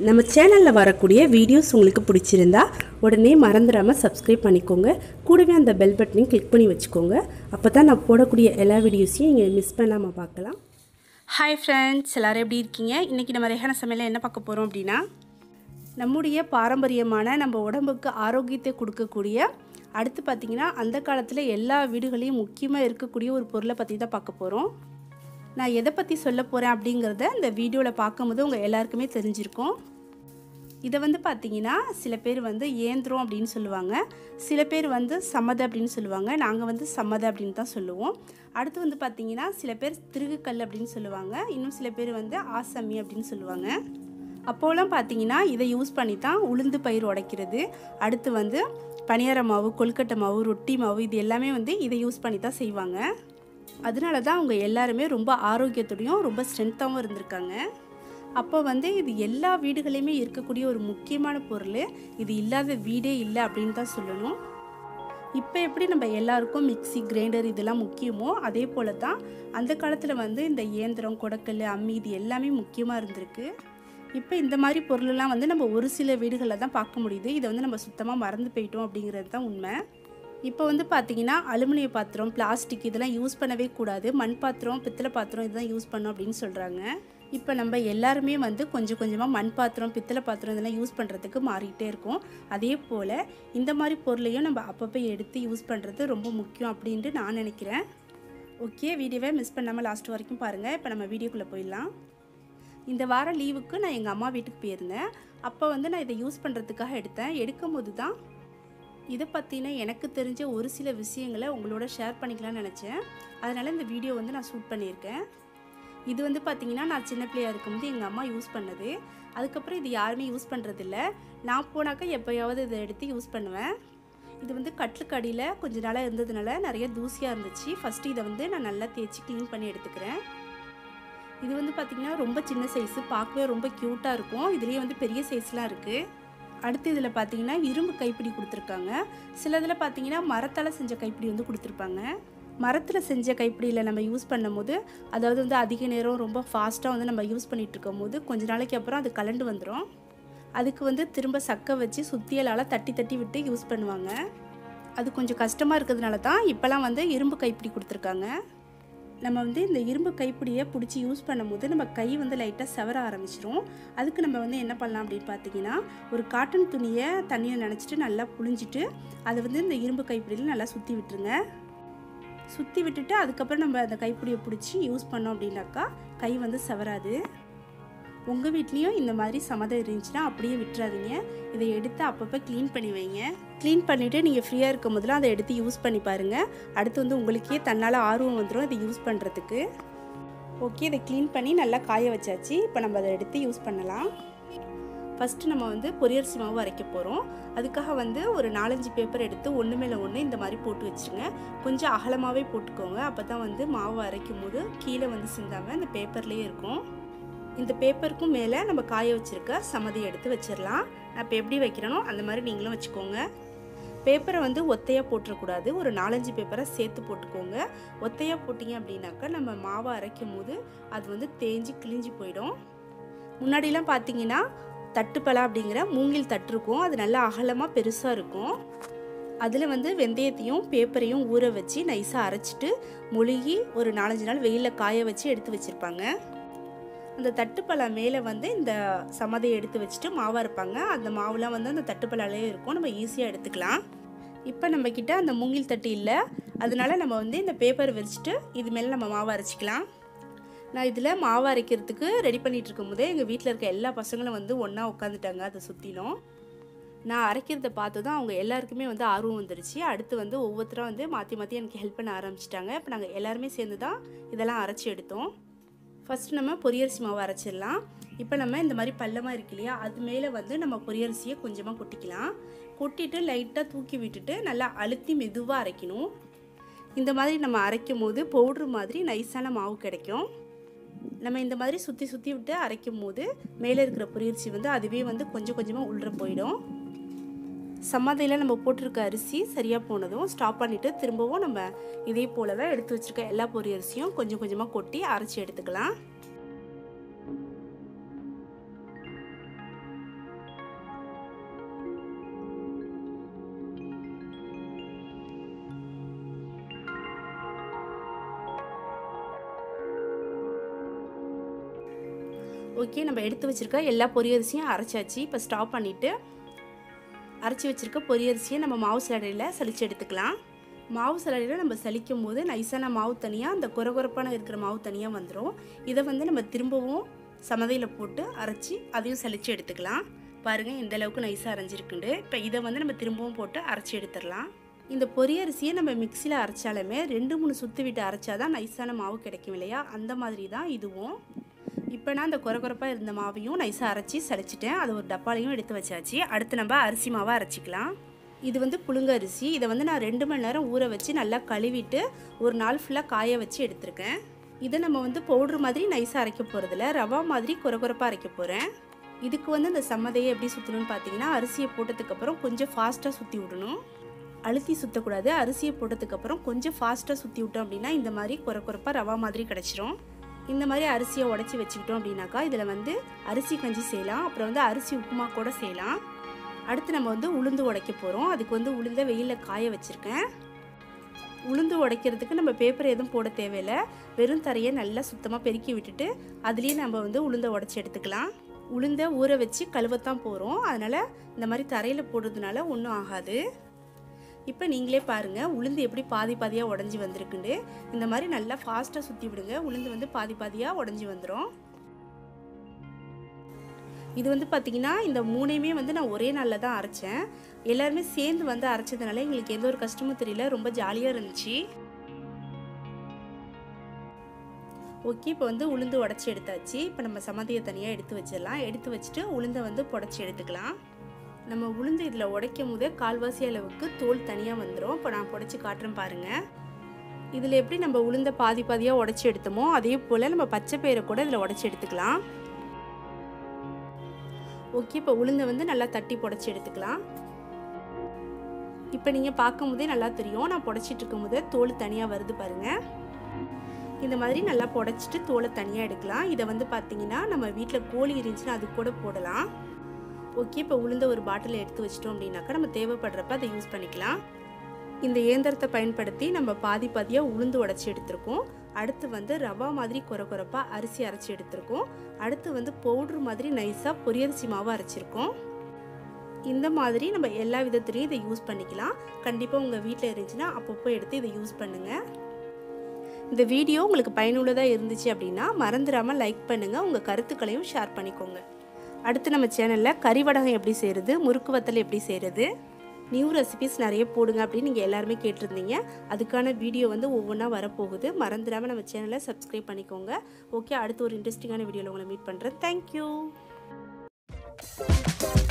நம்ம சேனலில் வரக்கூடிய வீடியோஸ் உங்களுக்கு பிடிச்சிருந்தா உடனே மறந்துடாமல் சப்ஸ்கிரைப் பண்ணிக்கோங்க கூடவே அந்த பெல் பட்டனையும் கிளிக் பண்ணி வச்சுக்கோங்க அப்போ தான் நான் போடக்கூடிய எல்லா வீடியோஸையும் நீங்கள் மிஸ் பண்ணாமல் பார்க்கலாம் ஹாய் ஃப்ரெண்ட்ஸ் எல்லோரும் எப்படி இருக்கீங்க இன்றைக்கி நம்ம ரெஹான சமையலில் என்ன பார்க்க போகிறோம் அப்படின்னா நம்முடைய பாரம்பரியமான நம்ம உடம்புக்கு ஆரோக்கியத்தை கொடுக்கக்கூடிய அடுத்து பார்த்திங்கன்னா அந்த காலத்தில் எல்லா வீடுகளையும் முக்கியமாக இருக்கக்கூடிய ஒரு பொருளை பற்றி தான் பார்க்க போகிறோம் நான் எதை பற்றி சொல்ல போகிறேன் அப்படிங்கிறத இந்த வீடியோவில் பார்க்கும்போது உங்கள் எல்லாருக்குமே தெரிஞ்சிருக்கும் இதை வந்து பார்த்தீங்கன்னா சில பேர் வந்து ஏந்திரம் அப்படின்னு சொல்லுவாங்க சில பேர் வந்து சம்மத அப்படின்னு சொல்லுவாங்க நாங்கள் வந்து சம்மத அப்படின்னு தான் சொல்லுவோம் அடுத்து வந்து பார்த்தீங்கன்னா சில பேர் திருகுக்கல் அப்படின்னு சொல்லுவாங்க இன்னும் சில பேர் வந்து ஆசமி அப்படின்னு சொல்லுவாங்க அப்போலாம் பார்த்தீங்கன்னா இதை யூஸ் பண்ணி தான் உளுந்து பயிர் உடைக்கிறது அடுத்து வந்து பனியார மாவு கொழுக்கட்டை மாவு ரொட்டி மாவு இது எல்லாமே வந்து இதை யூஸ் பண்ணி தான் செய்வாங்க அதனால தான் அவங்க எல்லாருமே ரொம்ப ஆரோக்கியத்தோடையும் ரொம்ப ஸ்ட்ரென்த்தாகவும் இருந்திருக்காங்க அப்போ வந்து இது எல்லா வீடுகளையுமே இருக்கக்கூடிய ஒரு முக்கியமான பொருள் இது இல்லாத வீடே இல்லை அப்படின்னு தான் சொல்லணும் இப்போ எப்படி நம்ம எல்லாருக்கும் மிக்சி கிரைண்டர் இதெல்லாம் முக்கியமோ அதே போல தான் அந்த காலத்தில் வந்து இந்த இயந்திரம் கொடக்கல் அம்மி இது எல்லாமே முக்கியமாக இருந்திருக்கு இப்போ இந்த மாதிரி பொருளெல்லாம் வந்து நம்ம ஒரு சில வீடுகளில் தான் பார்க்க முடியுது இதை வந்து நம்ம சுத்தமாக மறந்து போயிட்டோம் அப்படிங்கிறது தான் உண்மை இப்போ வந்து பார்த்தீங்கன்னா அலுமினிய பாத்திரம் பிளாஸ்டிக் இதெல்லாம் யூஸ் பண்ணவே கூடாது மண் பாத்திரம் பித்தளை பாத்திரம் இதெல்லாம் யூஸ் பண்ணோம் அப்படின்னு சொல்கிறாங்க இப்போ நம்ம எல்லாருமே வந்து கொஞ்சம் கொஞ்சமாக மண் பாத்திரம் பித்தளை பாத்திரம் இதெல்லாம் யூஸ் பண்ணுறதுக்கு மாறிக்கிட்டே இருக்கோம் அதே போல் இந்த மாதிரி பொருளையும் நம்ம அப்பப்போ எடுத்து யூஸ் பண்ணுறது ரொம்ப முக்கியம் அப்படின்ட்டு நான் நினைக்கிறேன் ஓகே வீடியோவை மிஸ் பண்ணாமல் லாஸ்ட் வரைக்கும் பாருங்கள் இப்போ நம்ம வீடியோக்குள்ளே போயிடலாம் இந்த வாரம் லீவுக்கு நான் எங்கள் அம்மா வீட்டுக்கு போயிருந்தேன் அப்போ வந்து நான் இதை யூஸ் பண்ணுறதுக்காக எடுத்தேன் எடுக்கும் போது தான் இதை பற்றின எனக்கு தெரிஞ்ச ஒரு சில விஷயங்களை உங்களோட ஷேர் பண்ணிக்கலாம்னு நினச்சேன் அதனால் இந்த வீடியோ வந்து நான் ஷூட் பண்ணியிருக்கேன் இது வந்து பார்த்திங்கன்னா நான் சின்ன பிள்ளையாக இருக்கும்போது எங்கள் அம்மா யூஸ் பண்ணது அதுக்கப்புறம் இது யாருமே யூஸ் பண்ணுறதில்ல நான் போனாக்கா எப்போயாவது இதை எடுத்து யூஸ் பண்ணுவேன் இது வந்து கட்லுக்கு அடியில் கொஞ்ச நாளாக இருந்ததுனால நிறைய தூசியாக இருந்துச்சு ஃபஸ்ட்டு இதை வந்து நான் நல்லா தேய்ச்சி க்ளீன் பண்ணி எடுத்துக்கிறேன் இது வந்து பார்த்திங்கன்னா ரொம்ப சின்ன சைஸு பார்க்கவே ரொம்ப க்யூட்டாக இருக்கும் இதுலேயே வந்து பெரிய சைஸ்லாம் இருக்குது அடுத்து இதில் பார்த்தீங்கன்னா இரும்பு கைப்பிடி கொடுத்துருக்காங்க சில இதில் பார்த்தீங்கன்னா மரத்தால் செஞ்ச கைப்பிடி வந்து கொடுத்துருப்பாங்க மரத்தில் செஞ்ச கைப்பிடியில் நம்ம யூஸ் பண்ணும்போது அதாவது வந்து அதிக நேரம் ரொம்ப ஃபாஸ்ட்டாக வந்து நம்ம யூஸ் பண்ணிகிட்டு இருக்கும் போது கொஞ்ச நாளைக்கு அப்புறம் அது கலண்டு வந்துடும் அதுக்கு வந்து திரும்ப சக்கை வச்சு சுத்தியலால் தட்டி தட்டி விட்டு யூஸ் பண்ணுவாங்க அது கொஞ்சம் கஷ்டமாக இருக்கிறதுனால தான் இப்போலாம் வந்து இரும்பு கைப்பிடி கொடுத்துருக்காங்க நம்ம வந்து இந்த இரும்பு கைப்பிடியை பிடிச்சி யூஸ் பண்ணும்போது நம்ம கை வந்து லைட்டாக செவர ஆரம்பிச்சிரும் அதுக்கு நம்ம வந்து என்ன பண்ணலாம் அப்படின்னு பார்த்தீங்கன்னா ஒரு காட்டன் துணியை தண்ணியை நினச்சிட்டு நல்லா புழிஞ்சிட்டு அதை வந்து இந்த இரும்பு கைப்பிடியில் நல்லா சுற்றி விட்டுருங்க சுற்றி விட்டுட்டு அதுக்கப்புறம் நம்ம அந்த கைப்பிடியை பிடிச்சி யூஸ் பண்ணோம் அப்படின்னாக்கா கை வந்து செவராது உங்கள் வீட்லேயும் இந்த மாதிரி சமதம் இருந்துச்சுன்னா அப்படியே விட்டுறாதீங்க இதை எடுத்து அப்பப்போ க்ளீன் பண்ணி வைங்க க்ளீன் பண்ணிவிட்டு நீங்கள் ஃப்ரீயாக இருக்கும் போதெல்லாம் அதை எடுத்து யூஸ் பண்ணி பாருங்கள் அடுத்து வந்து உங்களுக்கே தன்னால் ஆர்வம் வந்துடும் இதை யூஸ் பண்ணுறதுக்கு ஓகே இதை க்ளீன் பண்ணி நல்லா காய வச்சாச்சு இப்போ நம்ம அதை எடுத்து யூஸ் பண்ணலாம் ஃபஸ்ட்டு நம்ம வந்து பொரியரிசி மாவு அரைக்க போகிறோம் அதுக்காக வந்து ஒரு நாலஞ்சு பேப்பர் எடுத்து ஒன்று மேலே ஒன்று இந்த மாதிரி போட்டு வச்சுருங்க கொஞ்சம் அகலமாகவே போட்டுக்கோங்க அப்போ தான் வந்து மாவு அரைக்கும் போது கீழே வந்து சிந்தாமல் இந்த பேப்பர்லேயே இருக்கும் இந்த பேப்பருக்கும் மேலே நம்ம காய வச்சுருக்க சமதி எடுத்து வச்சிடலாம் நான் இப்போ எப்படி வைக்கிறேனோ அந்த மாதிரி நீங்களும் வச்சுக்கோங்க பேப்பரை வந்து ஒத்தையாக போட்டுறக்கூடாது ஒரு நாலஞ்சு பேப்பரை சேர்த்து போட்டுக்கோங்க ஒத்தையாக போட்டிங்க அப்படின்னாக்கா நம்ம மாவை அரைக்கும் போது அது வந்து தேஞ்சு கிழிஞ்சு போயிடும் முன்னாடிலாம் பார்த்தீங்கன்னா தட்டுப்பலா அப்படிங்கிற மூங்கில் தட்டு இருக்கும் அது நல்லா அகலமாக பெருசாக இருக்கும் அதில் வந்து வெந்தயத்தையும் பேப்பரையும் ஊற வச்சு நைஸாக அரைச்சிட்டு மொழுகி ஒரு நாலஞ்சு நாள் வெயிலில் காய வச்சு எடுத்து வச்சுருப்பாங்க அந்த தட்டுப்பழ மேலே வந்து இந்த சமதையை எடுத்து வச்சுட்டு மாவாக இருப்பாங்க அந்த மாவுலாம் வந்து அந்த தட்டுப்பழாலே இருக்கும் நம்ம ஈஸியாக எடுத்துக்கலாம் இப்போ நம்மக்கிட்ட அந்த மூங்கில் தட்டு இல்லை அதனால நம்ம வந்து இந்த பேப்பர் வச்சுட்டு இது மேலே நம்ம மாவு அரைச்சிக்கலாம் நான் இதில் மாவு அரைக்கிறதுக்கு ரெடி பண்ணிகிட்டு இருக்கும்போதே எங்கள் வீட்டில் இருக்க எல்லா பசங்களும் வந்து ஒன்றா உட்காந்துட்டாங்க அதை சுற்றிலும் நான் அரைக்கிறத பார்த்து தான் அவங்க எல்லாருக்குமே வந்து ஆர்வம் வந்துருச்சு அடுத்து வந்து ஒவ்வொருத்தராக வந்து மாற்றி மாற்றி எனக்கு ஹெல்ப் பண்ண ஆரம்பிச்சிட்டாங்க இப்போ நாங்கள் எல்லாருமே சேர்ந்து தான் இதெல்லாம் அரைச்சி எடுத்தோம் ஃபஸ்ட்டு நம்ம பொரியரிசி மாவு அரைச்சிடலாம் இப்போ நம்ம இந்த மாதிரி பள்ளமாக இருக்கு இல்லையா அது மேலே வந்து நம்ம பொரியரிசியை கொஞ்சமாக கொட்டிக்கலாம் கொட்டிட்டு லைட்டாக தூக்கி விட்டுட்டு நல்லா அழுத்தி மெதுவாக அரைக்கணும் இந்த மாதிரி நம்ம அரைக்கும் போது பவுட்ரு மாதிரி நைஸான மாவு கிடைக்கும் நம்ம இந்த மாதிரி சுற்றி சுற்றி விட்டு அரைக்கும் போது மேலே இருக்கிற பொரியரிசி வந்து அதுவே வந்து கொஞ்சம் கொஞ்சமாக உள்ள போயிடும் சம்மதையில் நம்ம போட்டிருக்க அரிசி சரியாக போனதும் ஸ்டாப் பண்ணிவிட்டு திரும்பவும் நம்ம இதே போலவே எடுத்து வச்சுருக்க எல்லா பொரியரிசியும் கொஞ்சம் கொஞ்சமாக கொட்டி அரைச்சி எடுத்துக்கலாம் ஓகே நம்ம எடுத்து வச்சுருக்க எல்லா பொரியரிசியும் அரைச்சாச்சு இப்போ ஸ்டாப் பண்ணிவிட்டு அரைச்சி வச்சுருக்க பொரியரிசியை நம்ம மாவு சலடையில் சலிச்சு எடுத்துக்கலாம் மாவு சலடையில் நம்ம சலிக்கும் போது நைஸான மாவு தனியாக அந்த குறகுறப்பான இருக்கிற மாவு தனியாக வந்துடும் இதை வந்து நம்ம திரும்பவும் சமதையில் போட்டு அரைச்சி அதையும் சலிச்சு எடுத்துக்கலாம் பாருங்கள் எந்த அளவுக்கு நைஸாக அரைஞ்சிருக்குண்டு இப்போ இதை வந்து நம்ம திரும்பவும் போட்டு அரைச்சி எடுத்துடலாம் இந்த பொரியரிசியை நம்ம மிக்சியில் அரைச்சாலுமே ரெண்டு மூணு சுற்று விட்டு அரைச்சாதான் நைஸான மாவு கிடைக்கும் இல்லையா அந்த மாதிரி தான் இதுவும் இப்போ நான் அந்த குறகுறப்பாக இருந்த மாவையும் நைஸாக அரைச்சி சளிச்சிட்டேன் அது ஒரு டப்பாலையும் எடுத்து வச்சாச்சு அடுத்து நம்ம அரிசி மாவை அரைச்சிக்கலாம் இது வந்து புழுங்க அரிசி இதை வந்து நான் ரெண்டு மணி நேரம் ஊற வச்சு நல்லா கழுவிட்டு ஒரு நாள் ஃபுல்லாக காய வச்சு எடுத்திருக்கேன் இதை நம்ம வந்து பவுட்ரு மாதிரி நைஸாக அரைக்க போகிறதில்ல ரவா மாதிரி குறகுறப்பாக அரைக்க போகிறேன் இதுக்கு வந்து இந்த சம்மதையை எப்படி சுற்றணும்னு பார்த்தீங்கன்னா அரிசியை போட்டதுக்கப்புறம் கொஞ்சம் ஃபாஸ்ட்டாக சுற்றி விடணும் அழுத்தி சுற்றக்கூடாது அரிசியை போட்டதுக்கப்புறம் கொஞ்சம் ஃபாஸ்ட்டாக சுற்றி விட்டோம் அப்படின்னா இந்த மாதிரி குறை குறைப்பாக ரவா மாதிரி கிடச்சிரும் இந்த மாதிரி அரிசியை உடச்சி வச்சுக்கிட்டோம் அப்படின்னாக்கா இதில் வந்து அரிசி கஞ்சி செய்யலாம் அப்புறம் வந்து அரிசி உப்புமா கூட செய்யலாம் அடுத்து நம்ம வந்து உளுந்து உடைக்க போகிறோம் அதுக்கு வந்து உளுந்த வெயிலில் காய வச்சுருக்கேன் உளுந்து உடைக்கிறதுக்கு நம்ம பேப்பர் எதுவும் போட தேவையில்லை வெறும் தரையை நல்லா சுத்தமாக பெருக்கி விட்டுட்டு அதுலேயே நம்ம வந்து உளுந்தை உடச்சி எடுத்துக்கலாம் உளுந்தை ஊற வச்சு கழுவத்தான் போகிறோம் அதனால் இந்த மாதிரி தரையில் போடுறதுனால ஒன்றும் ஆகாது இப்போ நீங்களே பாருங்கள் உளுந்து எப்படி பாதி பாதியாக உடஞ்சி வந்திருக்குண்டு இந்த மாதிரி நல்லா ஃபாஸ்ட்டாக சுற்றி விடுங்க உளுந்து வந்து பாதி பாதியாக உடஞ்சி வந்துடும் இது வந்து பார்த்திங்கன்னா இந்த மூணையுமே வந்து நான் ஒரே நாளில் தான் அரைச்சேன் எல்லாருமே சேர்ந்து வந்து அரைச்சதுனால எங்களுக்கு எந்த ஒரு கஷ்டமும் தெரியல ரொம்ப ஜாலியாக இருந்துச்சு ஓகே இப்போ வந்து உளுந்து உடச்சி எடுத்தாச்சு இப்போ நம்ம சமதியை தனியாக எடுத்து வச்சிடலாம் எடுத்து வச்சுட்டு உளுந்தை வந்து புடச்சி எடுத்துக்கலாம் நம்ம உளுந்து இதில் உடைக்கும் போதே கால்வாசி அளவுக்கு தோல் தனியாக வந்துடும் இப்போ நான் புடச்சி காட்டுறேன் பாருங்கள் இதில் எப்படி நம்ம உளுந்த பாதி பாதியாக உடச்சி எடுத்தோமோ அதே போல் நம்ம பச்சை பயிரை கூட இதில் உடச்சி எடுத்துக்கலாம் ஓகே இப்போ உளுந்தை வந்து நல்லா தட்டி புடச்சி எடுத்துக்கலாம் இப்போ நீங்கள் பார்க்கும் போதே நல்லா தெரியும் நான் புடச்சிட்டு இருக்கும் போதே தோல் தனியாக வருது பாருங்கள் இந்த மாதிரி நல்லா புடச்சிட்டு தோலை தனியாக எடுக்கலாம் இதை வந்து பார்த்தீங்கன்னா நம்ம வீட்டில் கோழி இருந்துச்சுன்னா அது கூட போடலாம் ஓகே இப்போ உளுந்த ஒரு பாட்டில் எடுத்து வச்சிட்டோம் அப்படின்னாக்கா நம்ம தேவைப்படுறப்ப அதை யூஸ் பண்ணிக்கலாம் இந்த இயந்திரத்தை பயன்படுத்தி நம்ம பாதி பாதியாக உளுந்து உடச்சி எடுத்திருக்கோம் அடுத்து வந்து ரவா மாதிரி குறை குறைப்பாக அரிசி அரைச்சி எடுத்திருக்கோம் அடுத்து வந்து பவுட்ரு மாதிரி நைஸாக பொரியரிசி மாவு அரைச்சிருக்கோம் இந்த மாதிரி நம்ம எல்லா விதத்துலேயும் இதை யூஸ் பண்ணிக்கலாம் கண்டிப்பாக உங்கள் வீட்டில் இருந்துச்சுன்னா அப்பப்போ எடுத்து இதை யூஸ் பண்ணுங்கள் இந்த வீடியோ உங்களுக்கு பயனுள்ளதாக இருந்துச்சு அப்படின்னா மறந்துடாமல் லைக் பண்ணுங்கள் உங்கள் கருத்துக்களையும் ஷேர் பண்ணிக்கோங்க அடுத்து நம்ம சேனலில் கறிவடகம் எப்படி செய்கிறது முறுக்கு வத்தல் எப்படி செய்கிறது நியூ ரெசிபிஸ் நிறைய போடுங்க அப்படின்னு நீங்கள் எல்லாருமே கேட்டிருந்தீங்க அதுக்கான வீடியோ வந்து ஒவ்வொன்றா வரப்போகுது மறந்துடாமல் நம்ம சேனலை சப்ஸ்கிரைப் பண்ணிக்கோங்க ஓகே அடுத்து ஒரு இன்ட்ரெஸ்டிங்கான வீடியோவில் உங்களை மீட் பண்ணுறேன் தேங்க்யூ